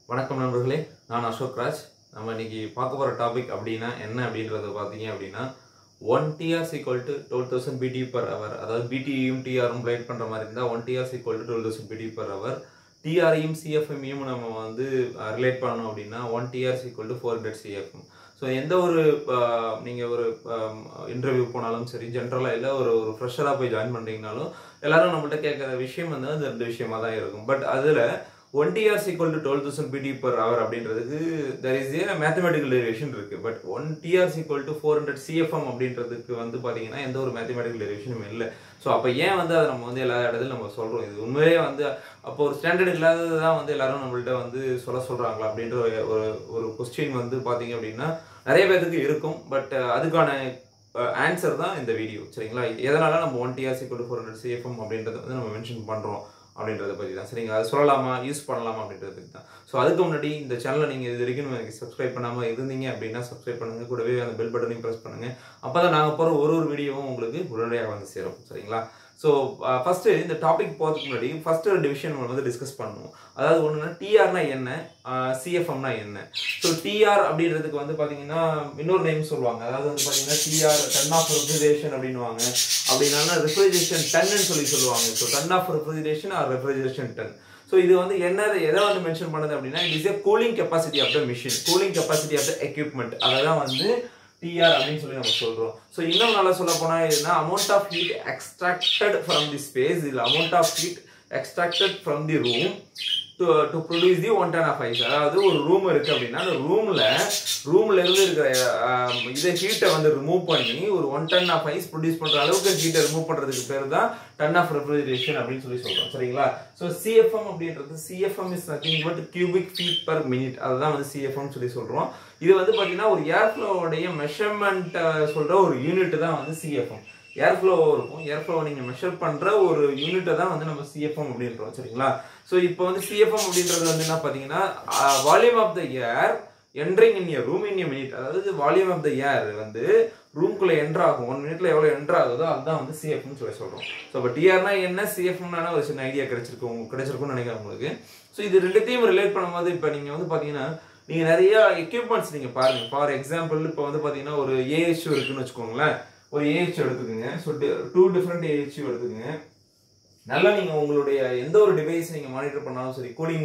வணக்கம் நண்பர்களே நான் அசோக் ராஜ் நம்ம இன்னைக்கு பார்க்க போகிற டாபிக் அப்படின்னா என்ன அப்படின்றத பார்த்தீங்க அப்படின்னா one TRs equal to twelve thousand BTU per hour அதாவது பிடியும் டிஆரும் ரைட் பண்ணுற மாதிரி இருந்தால் one TRs equal to twelve thousand BTU per hour டிஆரையும் சிஎஃப்எம்மையும் நம்ம வந்து ரிலேட் பண்ணணும் அப்படின்னா one TRs equal to four hundred CFM so எந்த ஒரு நீங்கள் ஒரு இன்டர்வியூ போனாலும் சரி ஜென்ரலாக இல்லை ஒரு ஒரு ஃப்ரெஷராக போய் ஜாயின் பண்ணுறீங்கனாலும் எல்லாரும் நம்மள்ட்ட கேட்குற விஷயம் வந்து அந்த ரெண்டு விஷயமா தான் இருக்கும் பட் அதில் one TRs equal to twelve thousand BTU per hour அப்படின்றதுக்கு there is a mathematical derivation இருக்கு but one TRs equal to four hundred CFM அப்படின்றதுக்கு வந்து பார்த்தீங்கன்னா எந்த ஒரு மேத்தமெட்டிக்கல் டெரிவேஷனும் இல்லை ஸோ அப்போ ஏன் வந்து அதை நம்ம வந்து எல்லா இடத்துலையும் நம்ம சொல்கிறோம் இது உண்மையே வந்து அப்போ ஒரு ஸ்டாண்டர்ட் இல்லாதது தான் வந்து எல்லாரும் நம்மள்ட்ட வந்து சொல்ல சொல்கிறாங்களா அப்படின்ற ஒரு- ஒரு ஒரு கொஸ்டின் வந்து பார்த்தீங்க அப்படின்னா நிறைய பேருக்கு இருக்கும் பட் அதுக்கான ஆன்சர் தான் இந்த வீடியோ சரிங்களா எதனால நம்ம one TRs equal to four hundred CFM அப்படின்றத வந்து நம்ம மென்ஷன் பண்ணுறோம் அப்படின்றத பற்றி தான் சரிங்களா அது சொல்லலாமா யூஸ் பண்ணலாமா அப்படின்றதுக்கு தான் ஸோ அதுக்கு முன்னாடி இந்த சேனலை நீங்கள் இது வரைக்கும் எனக்கு சப்ஸ்கிரைப் பண்ணாமல் இருந்தீங்க அப்படின்னா சப்ஸ்கிரைப் பண்ணுங்க கூடவே அந்த பெல் பட்டனையும் ப்ரெஸ் பண்ணுங்க அப்போ தான் நாங்கள் போகிற ஒரு ஒரு வீடியோவும் உங்களுக்கு உடனடியாக வந்து சேரும் சரிங்களா ஸோ ஃபஸ்ட்டு இந்த டாபிக் போகிறதுக்கு முன்னாடி ஃபஸ்ட்டு ஒரு டிவிஷன் நம்ம வந்து டிஸ்கஸ் பண்ணுவோம் அதாவது ஒன்றுனா டிஆர்னா என்ன சிஎஃப்எம்னா என்ன ஸோ டிஆர் அப்படின்றதுக்கு வந்து பார்த்தீங்கன்னா இன்னொரு நேம் சொல்லுவாங்க அதாவது வந்து பார்த்தீங்கன்னா டிஆர் டன் ஆஃப் ரெஃப்ரிஜரேஷன் அப்படின்னுவாங்க அப்படின்னா ரெஃப்ரிஜரேஷன் டன்னு சொல்லி சொல்லுவாங்க so ton of refrigeration or refrigeration ton so இது வந்து என்ன எதை வந்து மென்ஷன் பண்ணுது அப்படின்னா it is a cooling capacity of the machine cooling capacity of the equipment அதை தான் வந்து டிஆர் அப்படின்னு சொல்லி நம்ம சொல்றோம் ஸோ இன்னும் நல்லா சொல்ல போனா இதுனா amount of heat extracted from the space இல்லை amount of heat extracted from the room to to produce the one ton of ice அதாவது ஒரு ரூம் இருக்கு அப்படின்னா அந்த ரூம்ல ரூம்ல இருந்து இருக்கிற ஆஹ், இதை ஹீட்டை வந்து ரிமூவ் பண்ணி ஒரு one ton of ice produce பண்ற அளவுக்கு ஹீட்டை ரிமூவ் பண்றதுக்கு பேர் தான் டன் ஆஃப் ரெஃப்ரிஜரேஷன் அப்படின்னு சொல்லி சொல்றோம் சரிங்களா ஸோ சிஎஃப்எம் அப்படின்றது CFM is nothing but cubic feet per minute அதுதான் வந்து சிஎஃப்எம் சொல்லி சொல்றோம் இது வந்து பாத்தீங்கன்னா ஒரு ஏர் ஃப்ளோவுடைய மெஷர்மெண்ட் சொல்ற ஒரு யூனிட் தான் வந்து சிஎஃப்எம் ஏர் ஃப்ளோ இருக்கும் ஏர் ஃப்ளோ நீங்க மெஷர் பண்ற ஒரு யூனிட்டை தான் வந்து நம்ம சிஎஃப்எம் அப்படின்றோம் சரிங்களா ஸோ இப்போ வந்து சிஎஃப்எம் அப்படின்றது வந்து என்ன பாத்தீங்கன்னா volume of the air entering in a room in a minute அதாவது வால்யூம் ஆஃப் த ஏர் வந்து ரூம்குள்ள என்ட்ரு ஆகும் ஒன் மினிட்ல எவ்வளவு என்ட்ரு ஆகுதோ அதுதான் வந்து சிஎஃப்னு சொல்லி சொல்றோம் ஸோ இப்போ டிஆர்னா என்ன சிஎஃப்னா ஒரு சின்ன ஐடியா கிடைச்சிருக்கு உங்களுக்கு கிடைச்சிருக்கும்னு நினைக்கிறேன் உங்களுக்கு ஸோ இது ரெண்டுத்தையும் ரிலேட் பண்ணும்போது இப்போ நீங்க வந்து பாத்தீங்கன்னா நீங்க நிறைய எக்யூப்மெண்ட்ஸ் நீங்க பாருங்க ஃபார் எக்ஸாம்பிள் இப்போ வந்து பாத்தீங்கன்னா ஒரு ஏஹெச்யூ இருக்குன்னு வச்சுக்கோங்களேன் ஒரு ஏஹெச்யூ எடுத்துக்கோங்க ஸோ டூ டிஃப்ரெண்ட் ஏஹெச்யூ எடுத்துக்கோங்க நல்லா நீங்க உங்களுடைய எந்த ஒரு டிவைஸ் நீங்க மானிட்டர் பண்ணாலும் சரி கூலிங்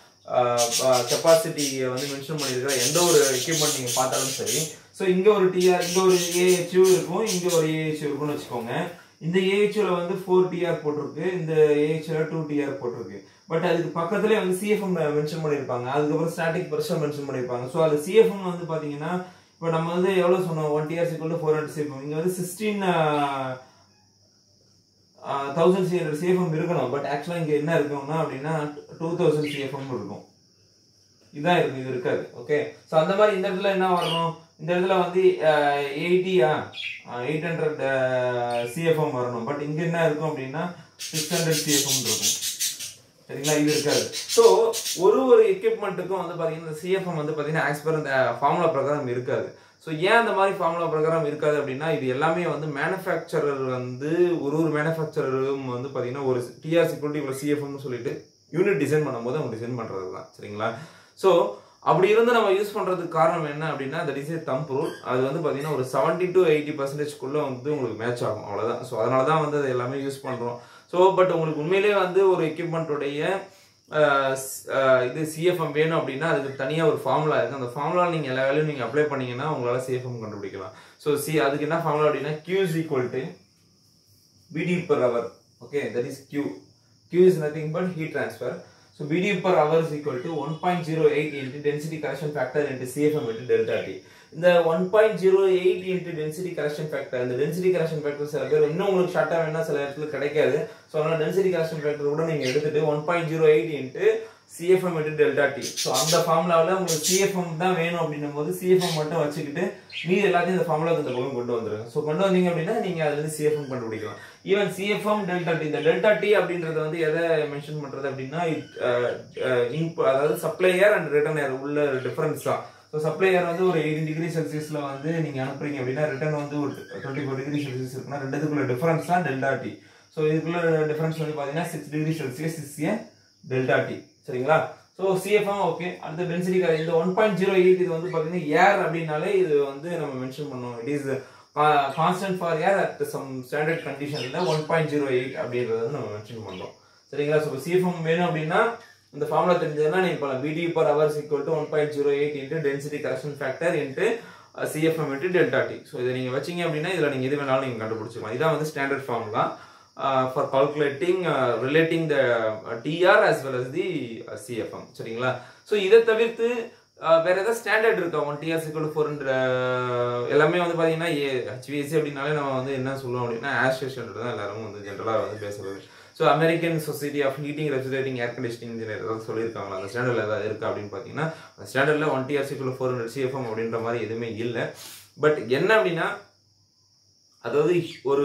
கெப்பாசிட்டியை வந்து மென்ஷன் பண்ணியிருக்கிற எந்த ஒரு எக்யூப்மெண்ட் நீங்க பார்த்தாலும் சரி ஸோ இங்க ஒரு டிஆர் இங்க ஒரு ஏஹெச்யூ இருக்கும் இங்க ஒரு ஏஹெச்யூ இருக்கும்னு வச்சுக்கோங்க இந்த ஏஹெச்யூல வந்து ஃபோர் டிஆர் போட்டிருக்கு இந்த ஏஹெச்யூல டூ டிஆர் போட்டிருக்கு பட் அதுக்கு பக்கத்துலேயே வந்து சிஎஃப்எம் மென்ஷன் பண்ணியிருப்பாங்க அதுக்கப்புறம் ஸ்டாட்டிக் ப்ரெஷர் மென்ஷன் பண்ணியிருப்பாங்க ஸோ அது சிஎஃப்எம் வந்து பார்த்தீங்கன்னா இப்போ நம்ம வந்து எவ்வளோ சொன்னோம் ஒன் டிஆர் சிக்குள்ள ஃபோர் ஹண்ட்ரட் சிஎஃப்எம் இங்கே வந்து சிக்ஸ்டீன் தௌசண்ட் சி ஹண்ட்ரட் சிஎஃப்எம் இருக்கணும் பட் ஆக்சுவலாக இங்கே என்ன இருக்கும்னா அப்படின்னா டூ தௌசண்ட் சிஎஃப்எம் இருக்கும் இதான் இருக்கு இது இருக்காது ஓகே ஸோ அந்த மாதிரி இந்த இடத்துல என்ன வரணும் இந்த இடத்துல வந்து எயிட்டியா எயிட் ஹண்ட்ரட் சிஎஃப்எம் வரணும் பட் இங்க என்ன இருக்கும் அப்படின்னா சிக்ஸ் ஹண்ட்ரட் சிஎஃப்எம் இருக்கும் சரிங்களா இது இருக்காது ஸோ ஒரு ஒரு எக்யூப்மெண்ட்டுக்கும் வந்து பார்த்தீங்கன்னா சிஎஃப்எம் வந்து பார்த்தீங்கன்னா ஆஸ் பர் இந்த ஃபார்முலா பிரகாரம் இருக்காது ஸோ ஏன் அந்த மாதிரி ஃபார்முலா பிரகாரம் இருக்காது அப்படின்னா இது எல்லாமே வந்து மேனுஃபேக்சரர் வந்து ஒரு ஒரு மேனுஃபேக்சரரும் வந்து பார்த்தீங்கன்னா ஒரு டிஆர் சிக்யூரிட்டி இவ்வளோ சிஎஃப்எம்னு சொல்லிட்டு யூனிட் டிசைன் பண்ணும்போது அவங்க டிசைன் பண்ணுறது தான் சரிங்களா ஸோ அப்படி இருந்து நம்ம யூஸ் பண்றதுக்கு காரணம் என்ன அப்படின்னா that is a thumb rule அது வந்து பார்த்தீங்கன்னா ஒரு செவன்டி டு எயிட்டி பர்சன்டேஜ்க்குள்ள வந்து உங்களுக்கு மேட்ச் ஆகும் அவ்வளோதான் ஸோ அதனால தான் வந்து அது எல்லாமே யூஸ் பண்ணுறோம் ஸோ பட் உங்களுக்கு உண்மையிலேயே வந்து ஒரு எக்யூப்மெண்ட்டுடைய இது சிஎஃப்எம் வேணும் அப்படின்னா அதுக்கு தனியாக ஒரு ஃபார்முலா இருக்குது அந்த ஃபார்முலா நீங்கள் எல்லா வேலையும் நீங்கள் அப்ளை பண்ணீங்கன்னா உங்களால் சிஎஃப்எம் கண்டுபிடிக்கலாம் ஸோ சி அதுக்கு என்ன ஃபார்முலா அப்படின்னா Q is equal to BD per hour okay that is Q Q is nothing but heat transfer so BD per hour is equal to 1.08 into density correction factor into CFM into delta T இந்த 1.08 into density correction factor இந்த density correction factor சில பேர் இன்னும் உங்களுக்கு ஷார்ட்டா வேணா சில இடத்துல கிடைக்காது ஸோ அதனால density correction factor கூட நீங்க எடுத்துட்டு 1.08 into CFM into delta T so அந்த ஃபார்முலாவில் உங்களுக்கு சிஎஃப்எம் தான் வேணும் அப்படின்னும் போது சிஎஃப்எம் மட்டும் வச்சுக்கிட்டு மீதி எல்லாத்தையும் இந்த ஃபார்முலாவுக்கு இந்த பக்கம் கொண்டு வந்துருங்க ஸோ கொண்டு வந்தீங்க அப்படின்னா நீங்க அதுல இருந்து சிஎஃப்எம் கண்டுபிடிக்கலாம் ஈவன் சிஎஃப்எம் டெல்டா டி இந்த டெல்டா டி அப்படின்றது வந்து எதை மென்ஷன் பண்றது அப்படின்னா இன்பு அதாவது சப்ளையர் அண்ட் ரிட்டர்னர் உள்ள டிஃபரன்ஸ் தான் ஸோ சப்ளையர் வந்து ஒரு எயிட்டின் டிகிரி செல்சியஸ்ல வந்து நீங்க அனுப்புறீங்க அப்படின்னா ரிட்டர்ன் வந்து ஒரு டுவெண்ட்டி ஃபோர் டிகிரி செல்சியஸ் இருக்குன்னா ரெண்டுத்துக்குள்ள டிஃபரன்ஸ் தான் டெல்டா டி ஸோ இதுக்குள்ள டிஃபரன்ஸ் வந்து பாத்தீங்கன்னா six degree Celsius is a delta T சரிங்களா ஸோ ஸோ சிஎஃப்எம் ஓகே அடுத்த டென்சிட்டி இந்த ஒன் பாயிண்ட் ஜீரோ எயிட் இது வந்து பார்த்தீங்கன்னா ஏர் அப்படின்னாலே இது வந்து நம்ம மென்ஷன் பண்ணோம் it is constant for air at some standard கண்டிஷனில் ஒன் பாயிண்ட் ஜீரோ எயிட் அப்படின்றத வந்து நம்ம மென்ஷன் பண்ணோம் சரிங்களா ஸோ சிஎஃப்எம் வேணும் அப்படின்னா இந்த ஃபார்முலா தெரிஞ்சதுன்னா நீங்கள் இப்போ BTU per hours equal to one point zero eight into density correction factor into CFM into delta T so இதை நீங்கள் வச்சீங்க அப்படின்னா இதில் நீங்கள் எது வேணாலும் நீங்கள் கண்டுபிடிச்சிக்கலாம் இதான் வந்து standard formula for calculating relating the TR as well as the CFM சரிங்களா ஸோ இதை தவிர்த்து uh, வேற ஏதாவது ஸ்டாண்டர்ட் இருக்கா ஒன் டிஆர் சிக்கல் ஃபோர் எல்லாமே வந்து பார்த்தீங்கன்னா ஏ ஹெச்விஎஸ்சி அப்படின்னாலே நம்ம வந்து என்ன சொல்லுவோம் அப்படின்னா ஆஸ்ட்ரேஷன் தான் எல்லாரும் வந்து ஜென்ரலாக வந்து பேசுறது so American Society of Heating Refrigerating Air Conditioning Engineer ஏதாவது சொல்லியிருக்காங்களா அந்த ஸ்டாண்டர்டில் ஏதாவது இருக்கா அப்படின்னு பார்த்தீங்கன்னா அந்த ஸ்டாண்டர்டில் ஒன் டிஆர் சிக்கல் ஃபோர் ஹண்ட்ரட் சிஎஃப்எம் அப்படின்ற மாதிரி எதுவுமே இல்லை பட் என்ன அப்படின்னா அதாவது ஒரு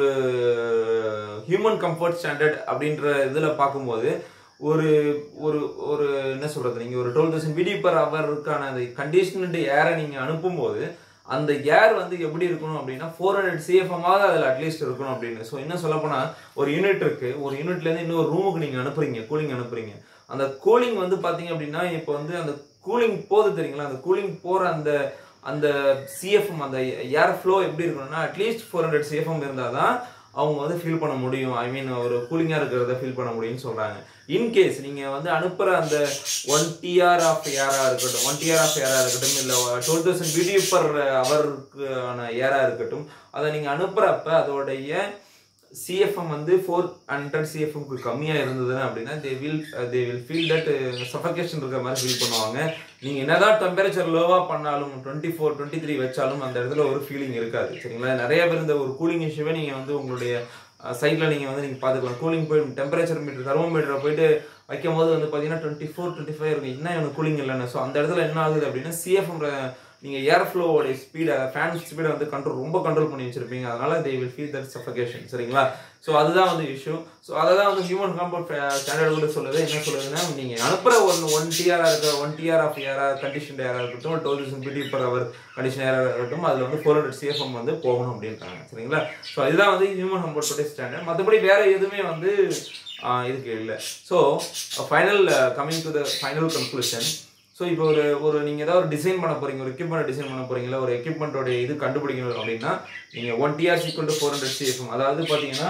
ஹியூமன் கம்ஃபர்ட் ஸ்டாண்டர்ட் அப்படின்ற இதில் பார்க்கும்போது ஒரு ஒரு ஒரு என்ன சொல்றது நீங்க ஒரு டுவெல் தௌசண்ட் பிடி பர் ஹவருக்கான அந்த கண்டிஷனட் ஏரை நீங்க அனுப்பும்போது அந்த ஏர் வந்து எப்படி இருக்கணும் அப்படின்னா ஃபோர் ஹண்ட்ரட் சிஎஃப்எம்மாவது அதில் அட்லீஸ்ட் இருக்கணும் அப்படின்னு ஸோ என்ன சொல்ல போனா ஒரு யூனிட் இருக்கு ஒரு யூனிட்ல இருந்து இன்னொரு ரூமுக்கு நீங்க அனுப்புறீங்க கூலிங் அனுப்புறீங்க அந்த கூலிங் வந்து பாத்தீங்க அப்படின்னா இப்போ வந்து அந்த கூலிங் போகுது தெரியுங்களா அந்த கூலிங் போற அந்த அந்த சிஎஃப்எம் அந்த ஏர் ஃப்ளோ எப்படி இருக்கணும்னா அட்லீஸ்ட் ஃபோர் ஹண்ட்ரட் சிஎஃப்எம் இருந்தால் தான் அவங்க வந்து ஃபீல் பண்ண முடியும் ஐ மீன் ஒரு கூலிங்காக இருக்கிறத ஃபீல் பண்ண முடியும்னு சொல்கிறாங்க இன்கேஸ் நீங்கள் வந்து அனுப்புகிற அந்த ஒன் டிஆர் ஆஃப் ஏராக இருக்கட்டும் ஒன் டிஆர் ஆஃப் ஏராக இருக்கட்டும் இல்லை டுவெல் தௌசண்ட் வீடியோ பர் அவருக்கான ஏராக இருக்கட்டும் அதை நீங்கள் அனுப்புகிறப்ப அதோடைய சிஎஃப்எம் வந்து ஃபோர் ஹண்ட்ரட் சிஎஃப்எம்க்கு கம்மியாக இருந்ததுன்னா அப்படின்னா they will they will feel that suffocation இருக்கிற மாதிரி ஃபீல் பண்ணுவாங்க நீங்கள் என்னதான் டெம்பரேச்சர் லோவாக பண்ணாலும் டுவெண்ட்டி ஃபோர் டுவெண்ட்டி த்ரீ வச்சாலும் அந்த இடத்துல ஒரு ஃபீலிங் இருக்காது சரிங்களா நிறைய பேர் இந்த ஒரு கூலிங் இஷ்யூவே நீங்கள் வந்து உங்களுடைய சைடில் நீங்கள் வந்து நீங்கள் பார்த்துக்கலாம் கூலிங் போய் டெம்பரேச்சர் மீட்டர் தெர்மோமீட்டரை போயிட்டு வைக்கும் போது வந்து பார்த்தீங்கன்னா டுவெண்ட்டி ஃபோர் டுவெண்ட்டி ஃபைவ் இருக்கும் என்ன எனக்கு கூலிங் இல்லைன்னு ஸோ அந்த இடத்துல என்ன ஆகுது அப்படின்னா சிஎஃப்எம் நீங்கள் ஏர் ஃப்ளோவோட ஸ்பீடை ஃபேன் ஸ்பீடை வந்து கண்ட்ரோல் ரொம்ப கண்ட்ரோல் பண்ணி வச்சிருப்பீங்க அதனால they will feel that suffocation சரிங்களா ஸோ அதுதான் வந்து இஷ்யூ ஸோ அதை தான் வந்து ஹியூமன் காம்பவுண்ட் ஸ்டாண்டர்ட் கூட சொல்லுது என்ன சொல்லுதுன்னா நீங்கள் அனுப்புகிற ஒன் ஒன் டிஆராக இருக்க ஒன் டிஆர் ஆஃப் ஏரா கண்டிஷன் ஏராக இருக்கட்டும் twelve thousand BTU per hour condition ஏராக இருக்கட்டும் அதில் வந்து ஃபோர் ஹண்ட்ரட் சிஎஃப்எம் வந்து போகணும் அப்படின்றாங்க சரிங்களா ஸோ இதுதான் வந்து ஹியூமன் காம்பவுண்ட் ஸ்டாண்டர்ட் மற்றபடி வேற எதுவுமே வந்து இதுக்கு இல்லை so final coming to the final conclusion so இப்போ ஒரு ஒரு நீங்கள் ஏதாவது ஒரு டிசைன் பண்ண போறீங்க ஒரு எக்யூப்மெண்ட் டிசைன் பண்ண போறீங்களா ஒரு எக்யூப்மெண்ட்டோட இது கண்டுபிடிக்கணும் அப்படின்னா நீங்கள் one TR equal to four hundred CFM அதாவது பார்த்தீங்கன்னா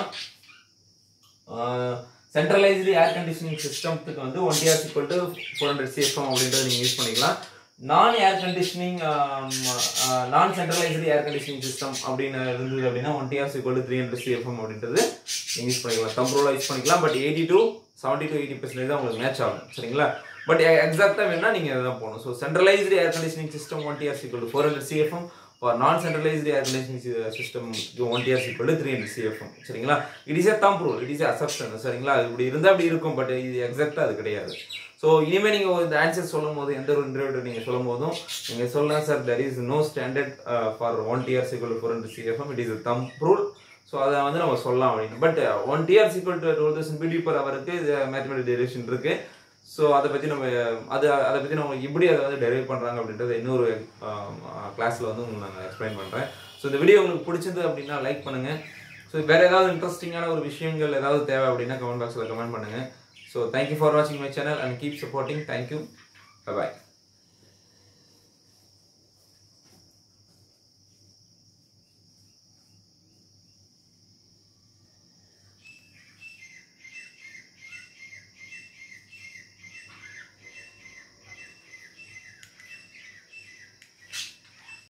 சென்ட்ரலைஸ்டு ஏர் கண்டிஷனிங் சிஸ்டம்த்துக்கு வந்து one TR equal to four hundred CFM அப்படின்றத நீங்கள் யூஸ் பண்ணிக்கலாம் non air conditioning non centralised air conditioning system அப்படின்னு இருந்தது அப்படின்னா one TR equal to three hundred CFM அப்படின்றது நீங்கள் யூஸ் பண்ணிக்கலாம் தம்ப்ரோலாக யூஸ் பண்ணிக்கலாம் but eighty two seventy to eighty percentage தான் உங்களுக்கு மேட்ச் ஆகும் சரிங்களா பட் எக்ஸாக்டாக வேணா நீங்கள் இதான் போகணும் so centralised air conditioning system one TR equal to four hundred CFM for non centralised air conditioning system one TR equal to three hundred CFM சரிங்களா it is a thumb rule it is a assumption சரிங்களா அது இப்படி இருந்தால் அப்படி இருக்கும் but இது எக்ஸாக்டாக அது கிடையாது ஸோ இனிமேல் நீங்கள் இந்த ஆன்சர் சொல்லும் போது எந்த ஒரு இன்டர்வியூ நீங்கள் சொல்லும் போதும் நீங்கள் சொல்லலாம் sir there is no standard for one TR equal four hundred CFM it is thumb rule so அதை வந்து நம்ம சொல்லலாம் அப்படின்னு but one TR equal to twelve thousand BTU per அவருக்கு இது மேத்தமெட்டிக் டெரிவேஷன் இருக்கு ஸோ அதை பற்றி நம்ம அது அதை பற்றி நம்ம எப்படி அதை வந்து டெரைவ் பண்ணுறாங்க அப்படின்றத இன்னொரு கிளாஸில் வந்து உங்களுக்கு நான் எக்ஸ்பிளைன் பண்ணுறேன் ஸோ இந்த வீடியோ உங்களுக்கு பிடிச்சது அப்படின்னா லைக் பண்ணுங்கள் ஸோ வேறு ஏதாவது இன்ட்ரெஸ்டிங்கான ஒரு விஷயங்கள் ஏதாவது தேவை அப்படின்னா கமெண்ட் பாக்ஸில் கமெண்ட் பண்ணுங்கள் ஸோ தேங்க்யூ ஃபார் வாட்சிங் my channel and keep supporting thank you bye